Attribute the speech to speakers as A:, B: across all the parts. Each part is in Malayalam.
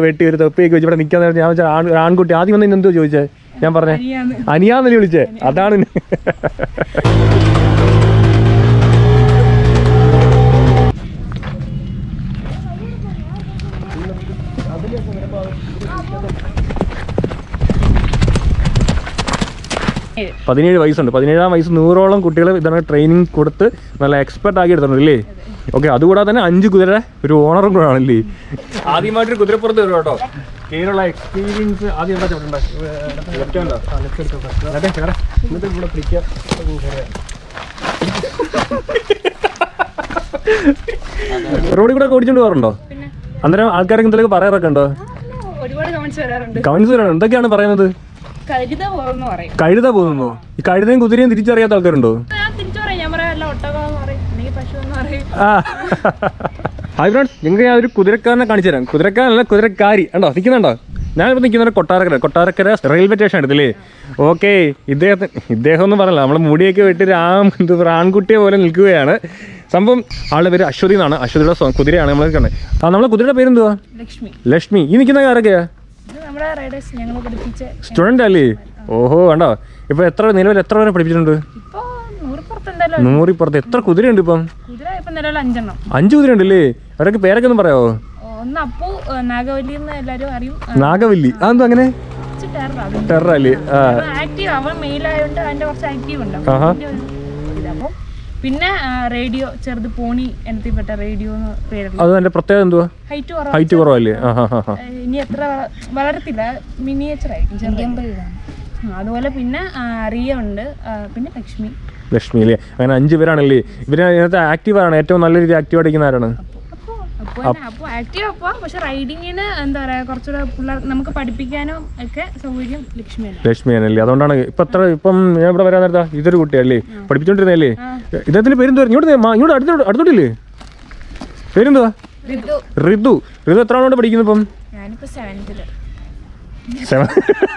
A: വെട്ടി ഒരു തൊപ്പിയൊക്കെ വെച്ച് ഇവിടെ നിൽക്കാൻ നേരത്ത് ഞാൻ വെച്ചാൽ ആൺ ആൺകുട്ടി ആദ്യം വന്ന് എന്തോ ചോദിച്ചേ ഞാൻ പറഞ്ഞേ
B: അനിയാന്ന്.
A: അനിയാന്നല്ലേ വിളിച്ചേ അതാണ് ഇനി. പതിനേഴ് വയസ്സുണ്ട് പതിനേഴാം വയസ്സ് നൂറോളം കുട്ടികൾ ഇതാണ് ട്രെയിനിങ് കൊടുത്ത് നല്ല എക്സ്പെർട്ട് ആക്കി എടുത്തിട്ടുണ്ട് അല്ലേ ഓക്കെ അതുകൂടാതെ തന്നെ അഞ്ച് കുതിര ഒരു ഓണറും കൂടെ ആണല്ലേ ആദ്യമായിട്ടൊരു കുതിരപ്പുറത്ത് വരും കേട്ടോ കീഴിലുള്ള എക്സ്പീരിയൻസ് ആദ്യം എന്താ ചോട്ടുണ്ടോ എന്നിട്ട് ഇവിടെ പിടിക്കാം റോഡിൽ കൂടെ ഒക്കെ ഓടിച്ചോണ്ട് പോകാറുണ്ടോ അന്നേരം ആൾക്കാരൊക്കെ എന്തെങ്കിലും പറയാറൊക്കെ ഉണ്ടോ
B: ഒരുപാട് കമന്റ്സ് വരാറുണ്ട്
A: കമന്റ്സ് വരാണ് എന്തൊക്കെയാണ് പറയുന്നത്
B: കരുത പോറെന്ന് പറയും
A: കഴുത പോകുന്നു ഈ കഴുതയും കുതിരയും തിരിച്ചറിയാത്ത ആൾക്കാരുണ്ടോ
B: ഞാൻ തിരിച്ചു പറയും ഞാൻ പറയാം അല്ല ഒട്ടകം എന്ന് പറയും അല്ലെങ്കിൽ പശു എന്ന് പറയും
A: ആ ഹായ് ഫ്രണ്ട്സ് നിങ്ങൾക്ക് ഞാൻ ഒരു കുതിരക്കാരനെ കാണിച്ചു തരാം കുതിരക്കാരനല്ല കുതിരക്കാരി കണ്ടോ നിൽക്കുന്നുണ്ടോ ഞാനിപ്പോൾ നിൽക്കുന്നത് കൊട്ടാരക്കര കൊട്ടാരക്കര റെയിൽവേ സ്റ്റേഷൻ എടുത്തില്ലേ ഓക്കെ ഇദ്ദേഹത്തിന് ഇദ്ദേഹം ഒന്നും പറയല്ല നമ്മൾ മുടിയൊക്കെ വെട്ടി രാം എന്ത് പറയുക ആൺകുട്ടിയെ പോലെ നിൽക്കുകയാണ് സംഭവം ആളുടെ പേര് അശ്വതി എന്നാണ് അശ്വതിയുടെ സ്വ- കുതിരയാണ് നമ്മൾ കണ്ടത് ആ നമ്മളെ കുതിരയുടെ പേരെന്തുവാ
B: ലക്ഷ്മി
A: ലക്ഷ്മി ഈ നിൽക്കുന്ന ആരൊക്കെയാ
B: ഇത് നമ്മുടെ റൈഡേഴ്സ് ഞങ്ങൾ പഠിപ്പിച്ച
A: സ്റ്റുഡൻ്റ് അല്ലേ ഓഹോ കണ്ടോ ഇപ്പോൾ എത്ര നിലവിൽ എത്ര വരെ പഠിപ്പിച്ചിട്ടുണ്ട്
B: ഇപ്പൊ നൂറിപ്പുറത്തുണ്ടല്ലോ
A: നൂറിപ്പുറത്ത് എത്ര കുതിരയുണ്ട് ഇപ്പം
B: കുതിര ഇപ്പൊ നിലവിൽ അഞ്ചെണ്ണം
A: അഞ്ച് കുതിരയുണ്ടല്ലേ അവരൊക്കെ പേരൊക്കെ ഒന്ന് പറയാമോ
B: ഒന്ന് അപ്പു ഏഹ്, നാഗവല്ലി എന്ന് എല്ലാരും അറിയും
A: നാഗവല്ലി അതെന്തോ അങ്ങനെ
B: കുറച്ച് ടെറർ
A: ടെറല്ലേ ആ
B: ആക്റ്റീവ് അവൻ മെയിൽ ആയതുകൊണ്ട് അതിന്റെ കുറച്ച് ആക്റ്റീവ് ഉണ്ട്
A: ആഹാ.
B: അതിന്റെ ഒരു ഇത്. അപ്പം പിന്നെ റേഡിയോ ചെറുത് പോണി എനത്തിൽപ്പെട്ട റേഡിയോ എന്ന് പേരുള്ള
A: അത് എൻ്റെ പ്രത്യേകത എന്തുവാ
B: ഹൈറ്റ് കുറവ്
A: ഹൈറ്റ് കുറവല്ലേ ആ ഹാ ഹാ ഹാ
B: ഏഹ്, ഇനി എത്ര വള- വളരത്തില്ല മിനിയേച്ചർ ആയിരിക്കും ചെറുത്. ആ, അതുപോലെ പിന്നെ ആ, റിയ ഉണ്ട് ആ, പിന്നെ ലക്ഷ്മി
A: ലക്ഷ്മി അല്ലേ അങ്ങനെ അഞ്ച് പേരാണല്ലേ ഇവര് ഇതിനകത്ത് ആക്റ്റീവ് ആണ് ഏറ്റവും നല്ല രീതിയിൽ ആക്റ്റീവ് അടിക്കുന്ന ആരാണ്
B: അപ്പോൾ അപ്പോൾ ആക്റ്റീവ് അപ്പോൾ പക്ഷെ റൈഡിങ്ങിന് എന്താ പറയാ കുറച്ചുകൂടെ പിള്ളേർ നമുക്ക് പഠിപ്പിക്കാനും ഒക്കെ സൗകര്യം ലക്ഷ്മിയാണ്
A: ലക്ഷ്മിയാണല്ലേ അതുകൊണ്ടാണ് ഇപ്പൊ എത്ര ഇപ്പം ഞാൻ ഇവിടെ വരാൻ നേരത്താ ഇതൊരു കുട്ടിയല്ലേ പഠിപ്പിച്ചോണ്ടിരുന്നല്ലേ ഇദ്ദേഹത്തിന്റെ പേരെന്തുവാ ഇങ്ങോട്ട് ദേ, മാ, ഇങ്ങോട്ട് അടുത്തോട്ട് അടുത്തോട്ടില്ലേ പേരെന്തുവാ ഋതു ഋതു എത്ര ആളോട് പഠിക്കുന്നു ഇപ്പം
B: ഞാനിപ്പോൾ സെവൻത്തില്
A: സെവൻ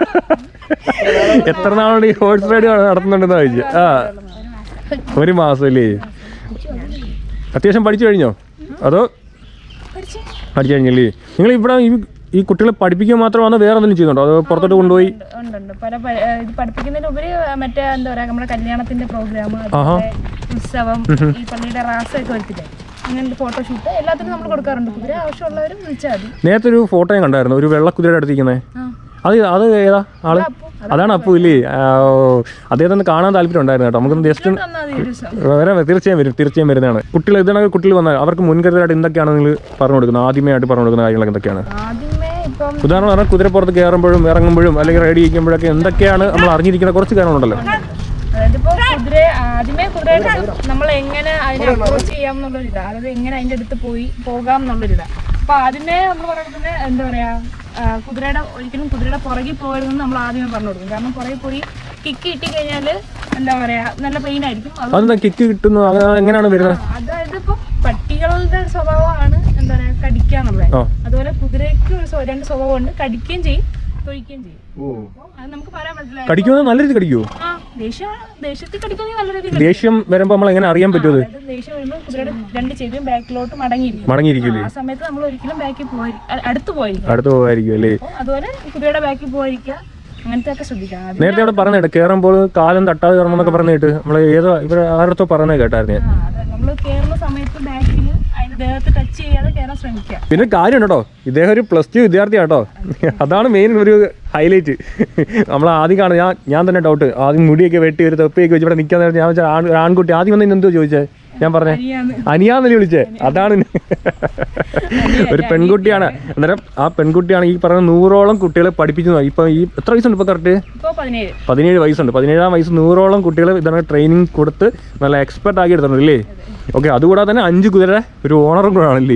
A: എത്ര നാളോട് ഈ ഹോഴ്സ് റൈഡ് നടത്തുന്നുണ്ടെന്ന് ചോദിച്ചു ആ ഒരു മാസം അല്ലേ അത്യാവശ്യം പഠിച്ചു കഴിഞ്ഞോ അതോ പഠിച്ചു കഴിഞ്ഞല്ലേ നിങ്ങൾ ഇവിടെ ഈ ഈ കുട്ടികളെ പഠിപ്പിക്കുക മാത്രമാണോ വേറെ എന്തെങ്കിലും ചെയ്യുന്നുണ്ടോ അതോ പുറത്തോട്ട് കൊണ്ടുപോയി
B: ഉണ്ട് ഉണ്ട് പല പ- ഏഹ് ഇത് പഠിപ്പിക്കുന്നതിലുപരി മറ്റേ എന്താ പറയാ നമ്മുടെ കല്യാണത്തിന്റെ പ്രോഗ്രാം
A: ആഹാ.
B: ഉത്സവം ഈ പള്ളിയുടെ റാസ ഒക്കെ വരത്തില്ലേ അങ്ങനത്തെ ഫോട്ടോഷൂട്ട് എല്ലാത്തിനും നമ്മൾ കൊടുക്കാറുണ്ട് കുതിര ആവശ്യമുള്ളവരും വിളിച്ചാൽ മതി
A: നേരത്തെ ഒരു ഫോട്ടോ ഞാൻ കണ്ടായിരുന്നു ഒരു വെള്ളക്കുതിരയുടെ അടുത്തിരിക്കുന്നത്
B: ആ
A: അത് അത് ഏതാ ആള് അതാണ് അപ്പു ഇല്ലേ ആ, ഓ അദ്ദേഹത്തെ ഒന്ന് കാണാൻ താല്പര്യം ഉണ്ടായിരുന്നു കേട്ടോ നമുക്കൊന്ന് ജസ്റ്റ്
B: തന്നാൽ മതി ഒരു ദിവസം
A: വരാം തീർച്ചയായും വരും തീർച്ചയായും വരുന്നതാണ് കുട്ടികൾ ഇതാണ് കുട്ടികൾ വന്നാൽ അവർക്ക് മുൻകരുതലായിട്ട് എന്തൊക്കെയാണ് നിങ്ങൾ പറഞ്ഞു കൊടുക്കുന്നത് ആദ്യമായിട്ട് പറഞ്ഞു കൊടുക്കുന്ന കാര്യങ്ങളൊക്കെ എന്തൊക്കെയാണ്
B: ആദ്യമേ ഇപ്പം
A: ഉദാഹരണം പറഞ്ഞാൽ കുതിരപ്പുറത്ത് കയറുമ്പോഴും ഇറങ്ങുമ്പോഴും അല്ലെങ്കിൽ റൈഡ് ചെയ്യുമ്പോഴൊക്കെ എന്തൊക്കെയാണ് നമ്മൾ അറിഞ്ഞിരിക്കുന്ന കുറച്ച് കാര്യങ്ങളുണ്ടല്ലോ
B: അതായത് ഇപ്പൊ കുതിര ആദ്യമേ കുതിരയുടെ നമ്മൾ എങ്ങനെ അതിനെ അപ്രോച്ച് ചെയ്യാം എന്നുള്ളൊരിതാ അതായത് എങ്ങനെ അതിന്റെ അടുത്ത് പോയി പോകാം എന്നുള്ളൊരിതാ അപ്പൊ ആദ്യമേ നമ്മൾ പറയുന്നത് എന്താ പറയാ ആ, കുതിരയുടെ ഒരിക്കലും കുതിരയുടെ പുറകിൽ പോകരുതെന്ന് നമ്മൾ ആദ്യമേ പറഞ്ഞു കൊടുക്കും കാരണം പുറകിൽ പോയി കിക്ക് കിട്ടി കഴിഞ്ഞാല് എന്താ പറയാ നല്ല പെയിൻ ആയിരിക്കും അത്
A: അതെന്താ കിക്ക് കിട്ടുന്നു അത് എങ്ങനെയാണ് വരുന്നത്
B: അതായത് ഇപ്പൊ പട്ടികളുടെ ഒരു സ്വഭാവമാണ് എന്താ പറയാ കടിക്കാന്നുള്ളത്
A: ആ.
B: അതുപോലെ കുതിരയ്ക്ക് ഒരു സ്വ- രണ്ട് സ്വഭാവമുണ്ട് കടിക്കുകയും ചെയ്യും തൊഴിക്കുകയും ചെയ്യും അപ്പൊ അത് നമുക്ക് പറയാൻ പറ്റില്ല
A: കടിക്കുമെന്ന് നല്ല രീതി കടിക്കുമോ
B: ആ ദേഷ്യം ദേഷ്യത്തിൽ കടിക്കുകയാണെങ്കിൽ നല്ല രീതിയിൽ
A: ദേഷ്യം വരുമ്പോൾ നമ്മൾ എങ്ങനെ അറിയാൻ പറ്റുമോ അത്
B: അതായത് ദേഷ്യം വരുമ്പോൾ കുതിരയുടെ രണ്ട് ചെവിയും ബാക്കിലോട്ട് മടങ്ങിയിരിക്കും
A: മടങ്ങിയിരിക്കില്ലേ
B: ആ സമയത്ത് നമ്മൾ ഒരിക്കലും ബാക്കിൽ പോയി അ- അടുത്ത് പോയിരിക്കും
A: അടുത്ത് പോകായിരിക്കും അല്ലേ
B: അപ്പോൾ അതുപോലെ കുതിരയുടെ ബാക്കിൽ പോയിരിക്കുക അങ്ങനത്തെ ഒക്കെ ശ്രദ്ധിക്കണം ആദ്യം.
A: നേരത്തെ അവിടെ പറഞ്ഞിട്ട് കയറുമ്പോൾ കാലം തട്ടാതെ കയറണം എന്നൊക്കെ പറഞ്ഞിട്ട് നമ്മൾ ഏതോ ഇവിടെ ആരടുത്തോ പറഞ്ഞത് കേട്ടായിരുന്നു ഞാൻ
B: ആ, അതെ നമ്മൾ കയറുന്ന സമയത്ത് ബാക്കിൽ അതിന്റെ ദേഹത്ത് ടച്ച് ചെയ്യാതെ കയറാൻ ശ്രമിക്കുക
A: പിന്നെ കാര്യം കേട്ടോ ഇദ്ദേഹം ഒരു പ്ലസ് ടു വിദ്യാർത്ഥിയാണ് കേട്ടോ അതാണ് മെയിൻ ഒരു ഹൈലൈറ്റ് നമ്മൾ ആദ്യം കാണുന്നത് ഞാൻ ഞാൻ തന്നെ ഡൗട്ട് ആദ്യം മുടിയൊക്കെ വെട്ടി ഒരു തൊപ്പിയൊക്കെ വെച്ച് ഇവിടെ നിൽക്കാൻ നേരത്ത് ഞാൻ വെച്ചാൽ ആൺ ആൺകുട്ടി ആദ്യം വന്ന് എന്തോ ചോദിച്ചേ ഞാൻ പറഞ്ഞേ
B: അനിയാന്ന്.
A: അനിയാന്നല്ലേ വിളിച്ചേ അതാണ് ഇനി. ഒരു പെൺകുട്ടിയാണ് അന്നേരം ആ പെൺകുട്ടിയാണ് ഈ പറയുന്ന നൂറോളം കുട്ടികളെ പഠിപ്പിച്ചു ഇപ്പൊ ഈ എത്ര വയസ്സുണ്ട് ഇപ്പൊ കറക്റ്റ്
B: ഇപ്പോൾ പതിനേഴ്
A: പതിനേഴ് വയസ്സുണ്ട് പതിനേഴാം വയസ്സ് നൂറോളം കുട്ടികൾ ഇതാണ് ട്രെയിനിങ് കൊടുത്ത് നല്ല എക്സ്പെർട്ട് ആക്കി എടുത്തിട്ടുണ്ട് അല്ലേ ഓക്കെ അതുകൂടാതെ തന്നെ അഞ്ച് കുതിര ഒരു ഓണറും കൂടെ ആണല്ലേ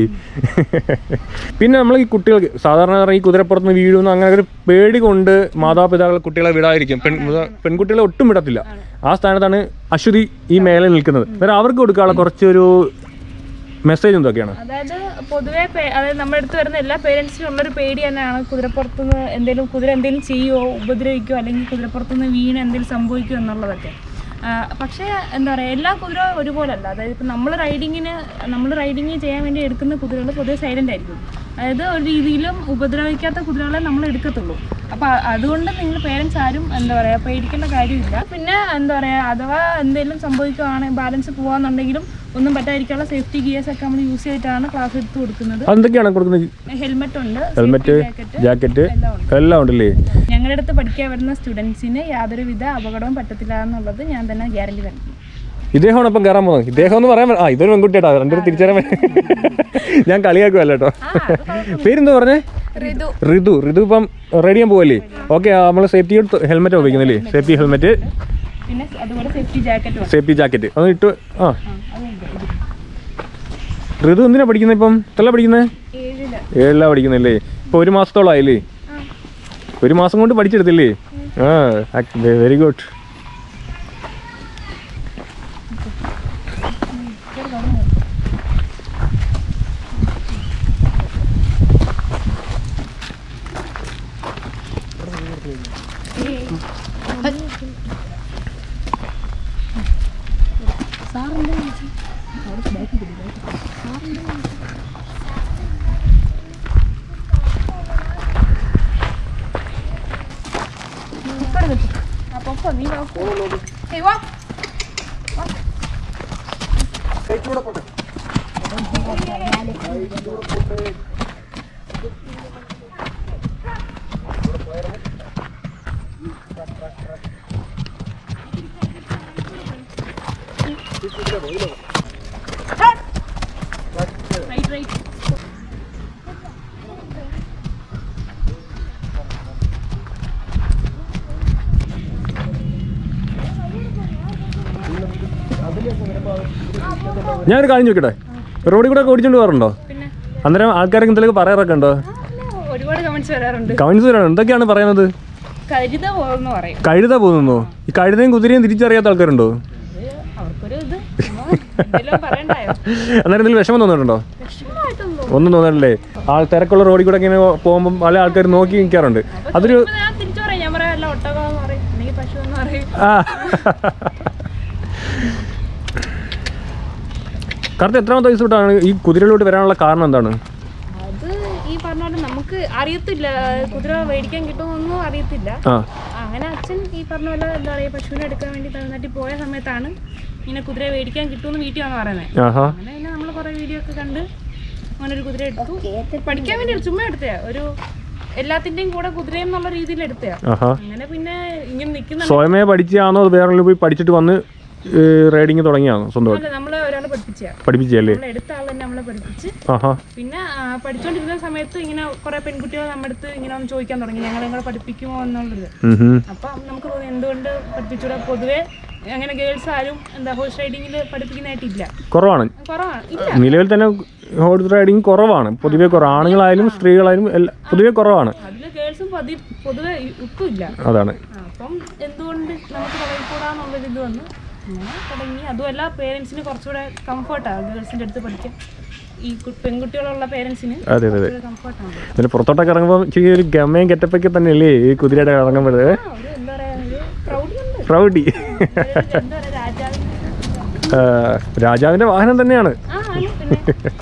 A: പിന്നെ നമ്മൾ ഈ കുട്ടികൾക്ക് സാധാരണ ഈ കുതിരപ്പുറത്ത് നിന്ന് വീഴുന്ന അങ്ങനെ ഒരു പേടി കൊണ്ട് മാതാപിതാക്കൾ കുട്ടികളെ വിടാതിരിക്കും പെൺ പെൺകുട്ടികളെ ഒട്ടും വിടത്തില്ല ആ സ്ഥാനത്താണ് അശ്വതി ഈ മേലെ നിൽക്കുന്നത് അന്നേരം അവർക്ക് കൊടുക്കാനുള്ള കുറച്ചൊരു മെസ്സേജ് എന്തൊക്കെയാണ്
B: അതായത് പൊതുവെ പേ- അതായത് നമ്മുടെ അടുത്ത് വരുന്ന എല്ലാ പേരൻസിനും ഉള്ളൊരു പേടി തന്നെയാണ് കുതിരപ്പുറത്തുനിന്ന് എന്തെങ്കിലും കുതിര എന്തെങ്കിലും ചെയ്യുമോ ഉപദ്രവിക്കുമോ അല്ലെങ്കിൽ കുതിരപ്പുറത്തുനിന്ന് വീണ് എന്തെങ്കിലും സംഭവിക്കുമോ എന്നുള്ളതൊക്കെ പക്ഷേ എന്താ പറയുക എല്ലാ കുതിര ഒരുപോലല്ല അതായത് ഇപ്പം നമ്മൾ റൈഡിങ്ങിന് നമ്മൾ റൈഡിങ് ചെയ്യാൻ വേണ്ടി എടുക്കുന്ന കുതിരകൾ പൊതുവെ സൈലൻ്റ് ആയിരിക്കും അതായത് ഒരു രീതിയിലും ഉപദ്രവിക്കാത്ത കുതിരകളെ നമ്മൾ എടുക്കത്തുള്ളൂ അപ്പോൾ അതുകൊണ്ട് നിങ്ങൾ പേരൻസ് ആരും എന്താ പറയുക പേടിക്കേണ്ട കാര്യമില്ല പിന്നെ എന്താ പറയുക അഥവാ എന്തെങ്കിലും സംഭവിക്കുകയാണെങ്കിൽ ബാലൻസ് പോകാന്നുണ്ടെങ്കിലും ഒന്നും പറ്റാതിരിക്കാനുള്ള സേഫ്റ്റി ഗിയേഴ്സ് ഒക്കെ നമ്മൾ യൂസ് ചെയ്തിട്ടാണ് ക്ലാസ് എടുത്ത് കൊടുക്കുന്നത്
A: അതെന്തൊക്കെയാണ് കൊടുക്കുന്നത്
B: ഹെൽമെറ്റ് ഉണ്ട്
A: ഹെൽമെറ്റ്
B: ജാക്കറ്റ്
A: ജാക്കറ്റ്
B: എല്ലാം ഉണ്ട്
A: എല്ലാം ഉണ്ടല്ലേ
B: ഞങ്ങളുടെ അടുത്ത് പഠിക്കാൻ വരുന്ന സ്റ്റുഡൻസിന് യാതൊരുവിധ അപകടവും പറ്റത്തില്ല എന്നുള്ളത് ഞാൻ തന്നെ ഗ്യാരണ്ടി നൽകുന്നു
A: ഇദ്ദേഹമാണ് ഇപ്പം കയറാൻ പോകുന്നത് ഇദ്ദേഹം എന്ന് പറയാൻ പ- ആ ഇതൊരു പെൺകുട്ടിയാട്ടോ രണ്ടു തിരിച്ചറിയാൻ പ- ഞാൻ കളിയാക്കുമല്ലോ കേട്ടോ
B: ആ അത് കുഴപ്പമില്ല.
A: പേരെന്താ പറഞ്ഞേ
B: ഋതു
A: ഋതു ഋതു ഇപ്പം റെഡി ചെയ്യാൻ പോവല്ലേ ഓക്കെ നമ്മൾ സേഫ്റ്റി ഹെൽമെറ്റ് ഉപയോഗിക്കുന്നില്ലേ സേഫ്റ്റി ഹെൽമെറ്റ്
B: പിന്നെ അതുപോലെ സേഫ്റ്റി ജാക്കറ്റ് വേണം
A: സേഫ്റ്റി ജാക്കറ്റ് അത് ഇട്ട് ആ
B: ആ, അതുണ്ട്.
A: ഋതു എന്തിനാ പഠിക്കുന്നത് ഇപ്പം എത്ര പഠിക്കുന്നത്
B: ഏഴില്
A: ഏഴിലാ പഠിക്കുന്നല്ലേ ഇപ്പൊ ഒരു മാസത്തോളം ആയില്ലേ
B: ആ.
A: ഒരു മാസം കൊണ്ട് പഠിച്ചെടുത്തില്ലേ ആ വെരി ഗുഡ്
B: ഇവിടെ വെച്ചു. ആ, പൊക്കോ, നീ വാ. ഏയ് വാ. Right, right.
A: ഞാനൊരു കാര്യം ചോദിക്കട്ടെ റോഡിൽ കൂടെ ഒക്കെ ഓടിച്ചോണ്ട് പോകാറുണ്ടോ
B: പിന്നെ
A: അന്നേരം ആൾക്കാരൊക്കെ എന്തെങ്കിലും പറയാറൊക്കെ ഉണ്ടോ
B: ആ, ഒരുപാട് കമന്റ്സ് വരാറുണ്ട്
A: കമൻസ് വരാണ് എന്തൊക്കെയാണ് പറയുന്നത്
B: കരുത പോകുന്ന പറയും
A: കഴുത പോകുന്നോ ഈ കഴുതയും കുതിരയും തിരിച്ചറിയാത്ത ആൾക്കാരുണ്ടോ
B: അത് അവർക്കൊരു ഇത് ചുമ്മാ എന്തെങ്കിലും പറയണ്ടായോ
A: അന്നേരം എന്തെങ്കിലും വിഷമം തോന്നിയിട്ടുണ്ടോ
B: വിഷമമായിട്ടൊന്നും
A: ഒന്നും തോന്നല്ലേ ആൾ തിരക്കുള്ള റോഡിൽ കൂടെ ഇങ്ങനെ പോകുമ്പോൾ പല ആൾക്കാർ നോക്കി നിൽക്കാറുണ്ട് അതൊരു
B: ഇപ്പൊ ഞാൻ തിരിച്ചു പറയും ഞാൻ പറയാം അല്ല ഒട്ടകമെന്ന് പറയും അല്ലെങ്കിൽ പശു എന്ന് പറയും
A: ആ കറക്റ്റ് എത്രാമത്തെ വയസ്സ് തൊട്ടാണ് ഈ കുതിരയിലോട്ട് വരാനുള്ള കാരണം എന്താണ്
B: അത് ഈ പറഞ്ഞ പോലെ നമുക്ക് അറിയത്തില്ല കുതിര മേടിക്കാൻ കിട്ടുമെന്നൊന്നും അറിയത്തില്ല
A: ആ
B: അങ്ങനെ അച്ഛൻ ഈ പറഞ്ഞ പോലെ എന്താ പറയുക പശുവിനെ എടുക്കാൻ വേണ്ടി തമിഴ്നാട്ടിൽ പോയ സമയത്താണ് ഇങ്ങനെ കുതിരയെ മേടിക്കാൻ കിട്ടുമെന്ന് വീട്ടിൽ വന്ന് പറയുന്നത്
A: ആഹാ
B: അങ്ങനെ പിന്നെ നമ്മൾ കുറേ വീഡിയോ ഒക്കെ കണ്ട് അങ്ങനെ ഒരു കുതിര എടുത്തു പഠിക്കാൻ വേണ്ടി ചുമ്മാ എടുത്തയാ ഒരു എല്ലാത്തിന്റെയും കൂടെ കുതിരയും എന്നുള്ള രീതിയിൽ എടുത്തയാ
A: ആഹാ
B: അങ്ങനെ പിന്നെ ഇങ്ങനെ നിൽക്കുന്ന
A: സ്വയമേ പഠിച്ചാണോ അത് വേറെ പോയി പഠിച്ചിട്ട് വന്ന് റൈഡിങ് തുടങ്ങിയാണോ സ്വന്തമായിട്ട്
B: നമ്മളെ ഒരാൾ പഠിപ്പിച്ചാ
A: പഠിപ്പിച്ചല്ലേ
B: നമ്മൾ എടുത്ത ആൾ തന്നെ നമ്മളെ പഠിപ്പിച്ച്
A: ആഹാ
B: പിന്നെ ആ, പഠിച്ചുകൊണ്ടിരുന്ന സമയത്ത് ഇങ്ങനെ കുറെ പെൺകുട്ടികൾ നമ്മുടെ അടുത്ത് ഇങ്ങനെ വന്ന് ചോദിക്കാൻ തുടങ്ങി ഞങ്ങളെ കൂടെ പഠിപ്പിക്കുമോ എന്നുള്ളത്
A: ഉം ഹും.
B: അപ്പം നമുക്ക് തോന്നി എന്തുകൊണ്ട് പഠിപ്പിച്ചൂടെ പൊതുവെ അങ്ങനെ ഗേൾസ് ആരും എന്താ ഹോഴ്സ് റൈഡിങ്ങിൽ പഠിപ്പിക്കുന്നതായിട്ടില്ല
A: കുറവാണ്
B: കുറവാണ് ഇല്ല
A: നിലവിൽ തന്നെ ഹോഴ്സ് റൈഡിങ് കുറവാണ് പൊതുവെ കുറവ് ആണുങ്ങളായാലും സ്ത്രീകളായാലും എല്ലാ പൊതുവെ കുറവാണ്
B: അതിൽ ഗേൾസും പതി പൊതുവെ ഇപ്പം ഇല്ല
A: അതാണ്
B: ആ, അപ്പം എന്തുകൊണ്ട് നമുക്ക് തുടങ്ങിക്കൂടാന്നുള്ളൊരു ഇത് വന്നു അങ്ങനെ തുടങ്ങി അതുമല്ല പേരൻസിന് കുറച്ചുകൂടെ കംഫർട്ടാണ് ഗേൾസിൻ്റെ അടുത്ത് പഠിക്കാൻ ഈ കു- പെൺകുട്ടികളുള്ള പേരൻസിന്
A: അതെ അതെ അതെ
B: കംഫർട്ടാണ്
A: പിന്നെ പുറത്തോട്ടൊക്കെ ഇറങ്ങുമ്പോൾ ഇച്ചിരി ഒരു ഗമയും കെറ്റപ്പൊക്കെ തന്നെയല്ലേ ഈ കുതിരയുടെ ഇറങ്ങുമ്പോൾ
B: ആ ഒരു എന്താ പറയാ ഒരു പ്രൗഡിയുണ്ട്
A: പ്രൗഡി
B: ഒരു എന്താ പറയാ രാജാവിൻ്റെ
A: ആ, രാജാവിന്റെ വാഹനം തന്നെയാണ്
B: ആ ആണ് പിന്നെ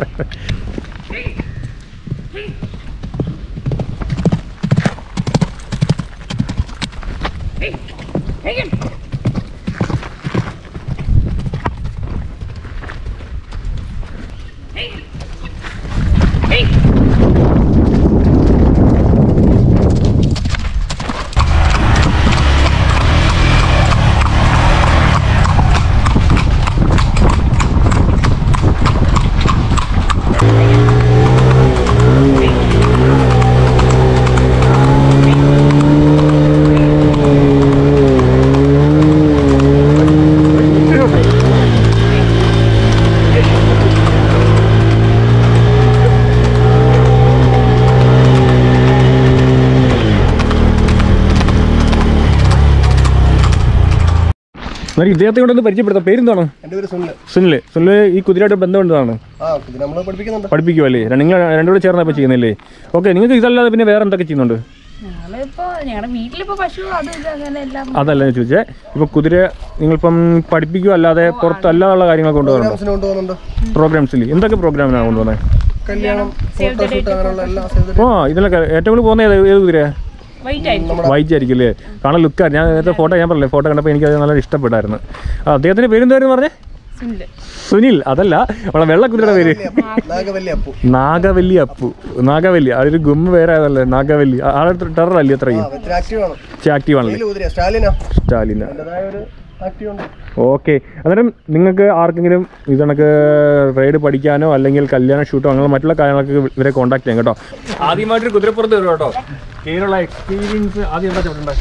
A: എന്നാൽ ഇദ്ദേഹത്തെ കൊണ്ട് ഒന്ന് പരിചയപ്പെടുത്താം പേരെന്താണ്
C: എൻ്റെ പേര് സുനിൽ
A: സുനില് സുനില് ഈ കുതിരയായിട്ട് ബന്ധമുള്ളതാണ്
C: ആ ഇത് നമ്മൾ പഠിപ്പിക്കുന്നുണ്ട്
A: പഠിപ്പിക്കുമല്ലേ നിങ്ങൾ രണ്ടുകൂടെ ചേർന്ന് ഇപ്പോൾ ചെയ്യുന്നില്ലേ ഓക്കെ നിങ്ങൾക്ക് ഇതല്ലാതെ പിന്നെ വേറെ എന്തൊക്കെ ചെയ്യുന്നുണ്ട്
B: ഞങ്ങളിപ്പോ ഞങ്ങളുടെ വീട്ടിലിപ്പോ പശു അത് ഇത് അങ്ങനെ എല്ലാം
A: അതല്ല ഞാൻ ചോദിച്ചേ ഇപ്പൊ കുതിര നിങ്ങളിപ്പം പഠിപ്പിക്കുക അല്ലാതെ പുറത്ത് അല്ലാതുള്ള കാര്യങ്ങൾ കൊണ്ടുപോകുന്നുണ്ടോ
C: പ്രോഗ്രാംസിന് കൊണ്ടുപോകുന്നുണ്ട്
A: പ്രോഗ്രാംസിൽ എന്തൊക്കെ പ്രോഗ്രാമിനാണ് കൊണ്ടുപോകുന്നത്
C: കല്യാണം ഫോട്ടോഷൂട്ട് അങ്ങനെയുള്ള എല്ലാ സേവ്
A: ഓ ഇതിലൊക്കെ ഏറ്റവും കൂടുതൽ പോകുന്നത് ഏത് ഏത് കുതിര
B: വൈറ്റ് ആയിരിക്കും
A: വൈറ്റ് ആയിരിക്കും അല്ലേ കാണാൻ ലുക്കാണ് ഞാൻ നേരത്തെ ഫോട്ടോ ഞാൻ പറഞ്ഞില്ലേ ഫോട്ടോ കണ്ടപ്പോൾ എനിക്ക് അത് നല്ല ഇഷ്ടപ്പെട്ടായിരുന്നു ആ അദ്ദേഹത്തിന്റെ പേരെന്തായിരുന്നു പറഞ്ഞേ
B: സുനില്
A: സുനിൽ അതല്ല നമ്മളെ വെള്ളക്കുതിരയുടെ പേര്
C: നാഗവല്ലി അപ്പു
A: നാഗവല്ലി അപ്പു നാഗവല്ലി അതൊരു ഗുമ്മ പേരായതല്ലേ നാഗവല്ലി ആളെ ടെറർ അല്ലേ അത്രയും
C: ആ ഇത്തിരി ആക്റ്റീവ് ആണ്
A: ആക്റ്റീവ് ആണല്ലേ
C: ഇതിൽ കുതിര സ്റ്റാലിനാ
A: സ്റ്റാലിന
C: അതിൻ്റെതായ ഒരു ആക്റ്റീവ് ഉണ്ട്
A: ഓക്കെ അന്നേരം നിങ്ങൾക്ക് ആർക്കെങ്കിലും ഇത് കണക്ക് റൈഡ് പഠിക്കാനോ അല്ലെങ്കിൽ കല്യാണ ഷൂട്ടോ അങ്ങനെ മറ്റുള്ള കാര്യങ്ങളൊക്കെ ഇവരെ കോൺടാക്ട് ചെയ്യാം കേട്ടോ ആദ്യമായിട്ടൊരു കുതിരപ്പുറത്ത് വരും കേട്ടോ കീഴിലുള്ള എക്സ്പീരിയൻസ് ആദ്യം എന്താ ചോദിക്കണ്ടേ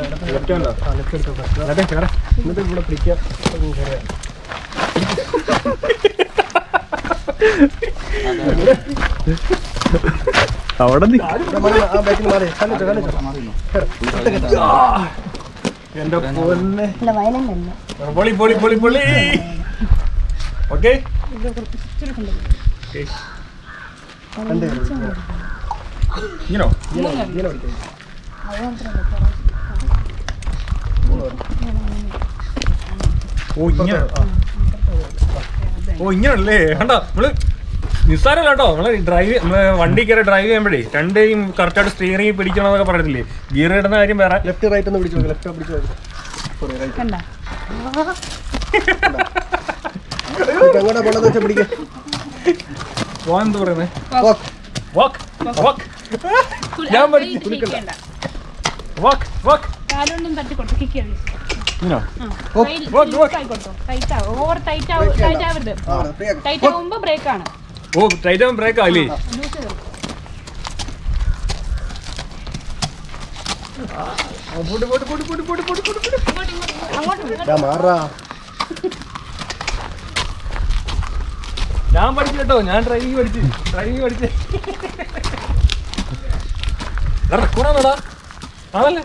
C: എന്നിട്ട് ഇവിടെ പിടിക്കാം
A: അവിടെ നി-
C: ഇവിടെ മാറി, ആ ബാക്കിൽ മാറി കാണിച്ചോ കാണിച്ചോ
A: എന്റെ പൊന്നെ പൊളി പൊളി പൊളി പൊളി ഓക്കെ
C: രണ്ട്
A: ഇങ്ങനോ
C: ഇങ്ങനെ പിടിക്കാം
A: ഓ ഇങ്ങനെ ഓ ഇങ്ങനല്ലേ കണ്ടോ നമ്മള് നിസ്സാരല്ല കേട്ടോ നമ്മള് ഡ്രൈവ് നമ്മള് വണ്ടി കയറി ഡ്രൈവ് ചെയ്യുമ്പോഴേ രണ്ടേയും കറക്റ്റായിട്ട് സ്റ്റിയറിംഗ് പിടിക്കണമെന്നൊക്കെ പറയത്തില്ലേ ഗിയർ ഇടുന്ന കാര്യം വേറെ
C: ലെഫ്റ്റ് റൈറ്റ് ഒന്ന് പിടിച്ചു ലെഫ്റ്റ് പിടിച്ചു സോറി റൈറ്റ്
B: കണ്ട
C: എങ്ങോട്ടാ പോണെന്ന് വെച്ചാൽ പിടിക്കാം
A: പോകാൻ എന്താ പറയുന്നത്
C: വാക്ക്
A: വാക്ക് വാക്ക് ഞാൻ പഠിച്ചു
B: കുലിക്കണ്ട
A: വാക്ക് വാക്ക്
B: കാലൊന്നും തട്ടി കൊടുത്തു കിക്ക്
A: ഇങ്ങനോ
B: ആയിക്കോട്ടോ ടൈറ്റ് ആവും ഓവർ ടൈറ്റ് ആവും ടൈറ്റ് ആവരുത്
C: ആ ഫ്രീ ആക്കാം
B: ടൈറ്റ് ആവുമ്പോ ബ്രേക്ക് ആണ്
A: ഓ ടൈറ്റ് ആവും ബ്രേക്ക് ആയില്ലേ
B: ലൂസ് ചെയ്തു
A: പോട്ട് പോട്ട് പോട്ട് പോട്ട് പോട്ട് പോട്ട് പോട്ട് പോട്ട്
B: അങ്ങോട്ട് ഇങ്ങോട്ട് അങ്ങോട്ട് ഇങ്ങോട്ട്
C: ഡാ മാറാ
A: ഞാൻ പഠിച്ചു കേട്ടോ ഞാൻ ഡ്രൈവിംഗ് പഠിച്ച് ഡ്രൈവിംഗ് പഠിച്ച് റെക്കോർഡാണോടാ ആണല്ലേ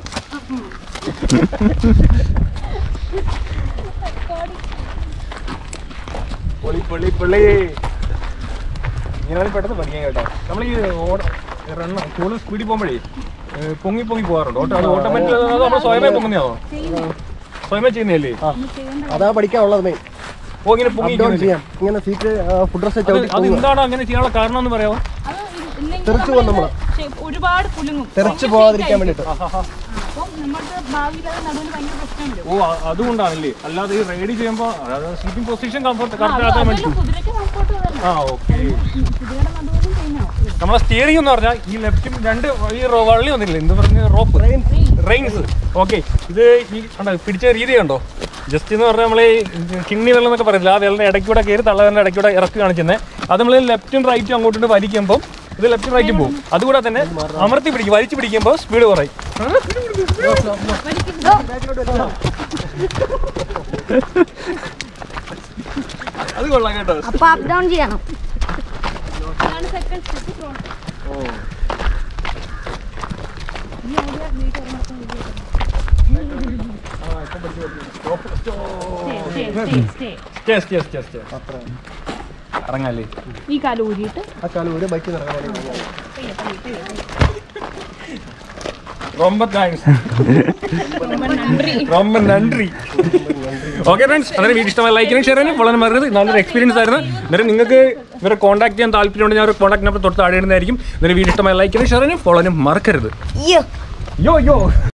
A: പൊളി പൊളി പൊളി ഇങ്ങനെ പെട്ടെന്ന് പഠിക്കാൻ കേട്ടോ നമ്മൾ ഈ റണ്ണ കൂടുതൽ സ്പീഡിൽ പോകുമ്പോഴേ ഏ, പൊങ്ങി പൊങ്ങി പോകാറുണ്ട് ഓട്ടോ അത് ഓട്ടോമാറ്റിക് നമ്മൾ സ്വയമേ പൊങ്ങുന്നതാണോ സ്വയമേ ചെയ്യുന്നതല്ലേ
C: അതാ പഠിക്കാനുള്ളത് മെയിൻ
A: ഓ ഇങ്ങനെ പൊങ്ങി
C: അപ് ഡൗൺ
A: ഇങ്ങനെ
C: ചെയ്യാം ഇങ്ങനെ സീറ്റ് ഫുഡ് ഡ്രസ്
A: അത് അത് എന്താണ് അങ്ങനെ ചെയ്യാനുള്ള കാരണം എന്ന് പറയാമോ
B: അത് ഇല്ലെങ്കിൽ
C: തെറിച്ച് പോകും നമ്മള്.
B: ശരി, ഒരുപാട് കുലുങ്ങും
C: തെറിച്ച് പോകാതിരിക്കാൻ വേണ്ടിട്ട്
B: അപ്പം നമുക്ക് ഭാവിയിൽ അത് നടുവിന് ഭയങ്കര പ്രശ്നം വരും
A: ഓ അ- അതുകൊണ്ടാണല്ലേ അല്ലാതെ ഈ റൈഡ് ചെയ്യുമ്പോൾ അതായത് സീറ്റിംഗ് പൊസിഷൻ കംഫർട്ട്
B: ആ,
A: കറക്റ്റ്
B: അത്
A: ആക്കാൻ വേണ്ടി
B: അതല്ല കുതിരയ്ക്ക് കംഫോർട്ട് തന്നെ
A: ആ ഓക്കെ
B: കുതിരയുടെ നടുവിനും ചെയ്യുന്നോ
A: നമ്മളെ സ്റ്റിയറിംഗ് എന്ന് പറഞ്ഞാൽ ഈ ലെഫ്റ്റും രണ്ട് ഈ റോ- വള്ളി വന്നില്ലേ എന്ത് പറഞ്ഞ റോപ്പ് റെയിൻസ് ഓക്കെ ഇത് ഈ കണ്ടോ പിടിച്ച രീതി കണ്ടോ ജസ്റ്റ് എന്ന് പറഞ്ഞാൽ നമ്മൾ കിണ്ണി വെള്ളം എന്നൊക്കെ പറയില്ല ആ വെള്ളം ഇടയ്ക്കൂടെ കയറി തള്ളവരുടെ ഇടയ്ക്കൂടെ ഇറക്കി കാണിച്ചെന്നെ അത് നമ്മൾ ലെഫ്റ്റും റൈറ്റും അങ്ങോട്ടും വലിക്കുമ്പോൾ ഇത് ലെഫ്റ്റും റൈറ്റും പോകും അതുകൂടെ തന്നെ അമർത്തി പിടിക്കും വലിച്ചു പിടിക്കുമ്പോൾ സ്പീഡ് കുറയും അത് കൊള്ളാം കേട്ടോ
D: അപ്പൊ അപ്പ് ഡൗൺ ചെയ്യണം
B: അതാണ് second step
A: yes yes yes yes ഇറങ്ങാല്ലേ
B: ഈ കാല് ഊരിയിട്ട്
C: ആ കാലം ഒരു ബൈക്കിൽ നടക്കാൻ
A: ரொம்ப താങ്ക്സ് ரொம்ப നന്ദി ഓക്കെ ഫ്രണ്ട്സ് അതായത് വീഡിയോ ഇഷ്ടമായി ലൈക്ക് ചെയ്യാനും ഷെയർ ചെയ്യാനും വളരെ മറക്കരുത് നല്ലൊരു എക്സ്പീരിയൻസ് ആയിരുന്നു അന്നേരം നിങ്ങൾക്ക് ഇവരെ കോൺടാക്ട് ചെയ്യാൻ താല്പര്യമുണ്ടെങ്കിൽ ഞാൻ ഒരു കോൺടാക്ട് നമ്പർ തൊട്ട് താഴെ ഇടുന്നതായിരിക്കും അന്നേരം വീഡിയോ ഇഷ്ടമായി ലൈക്ക് ചെയ്യാനും ഷെയർ ചെയ്യാനും ഫോളോ ചെയ്യാനും മറക്കരുത്
D: അയ്യോ
A: യോ യോ